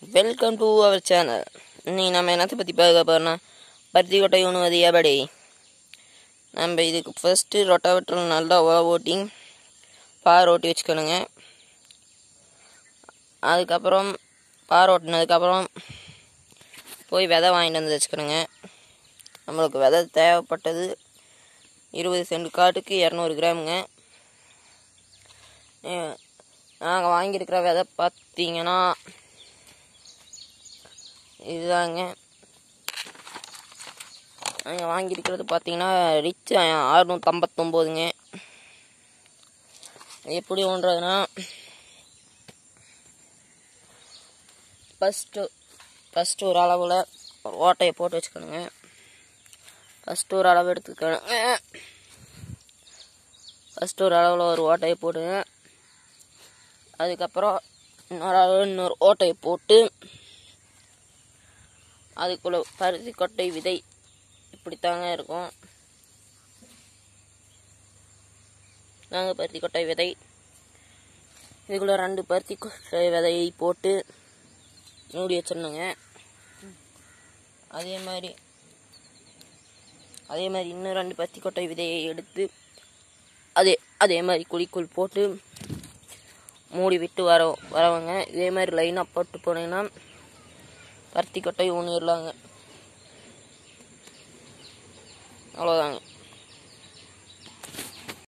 welcome to our channel இன்னைக்கு நம்ம என்னத்தை பற்றி பார்க்க போகிறோம்னா பருத்தி கொட்டை உணுவது எப்படி நம்ம இதுக்கு ஃபஸ்ட்டு ரொட்டாவேட்டர் நல்லா உழ ஓட்டி பார் ஓட்டி வச்சுக்கணுங்க அதுக்கப்புறம் பார் ஓட்டினதுக்கப்புறம் போய் விதை வாங்கிட்டு வந்து வச்சுக்கணுங்க நம்மளுக்கு விதை தேவைப்பட்டது இருபது சென்ட் காட்டுக்கு இரநூறு கிராமுங்க நாங்கள் வாங்கியிருக்கிற விதை பார்த்தீங்கன்னா இதுதாங்க நாங்கள் வாங்கியிருக்கிறது பார்த்தீங்கன்னா ரிச் அறுநூற்றம்பத்தொம்போதுங்க எப்படி ஒன்றதுன்னா ஃபஸ்ட்டு ஃபஸ்ட்டு ஒரு அளவில் ஒரு ஓட்டையை போட்டு வச்சுக்கணுங்க ஃபஸ்ட்டு ஒரு அளவு எடுத்துக்கணுங்க ஃபஸ்ட்டு ஒரு அளவில் ஒரு ஓட்டையை போட்டுங்க அதுக்கப்புறம் இன்னொரு அளவு இன்னொரு ஓட்டையை போட்டு அதுக்குள்ள பருத்தி கொட்டை விதை இப்படித்தாங்க இருக்கும் நாங்கள் பருத்தி கொட்டை விதை இதுக்குள்ள ரெண்டு பருத்தி கொட்டை விதையை போட்டு மூடி வச்சிடணுங்க அதே மாதிரி அதே மாதிரி இன்னும் ரெண்டு பருத்தி கொட்டை விதையை எடுத்து அதே அதே மாதிரி குழிக்குள் போட்டு மூடி விட்டு வர வரவங்க இதே மாதிரி லைனாக போட்டு போனீங்கன்னா பருத்தி கொட்டை ஊனிடலாங்க அவ்வளோதாங்க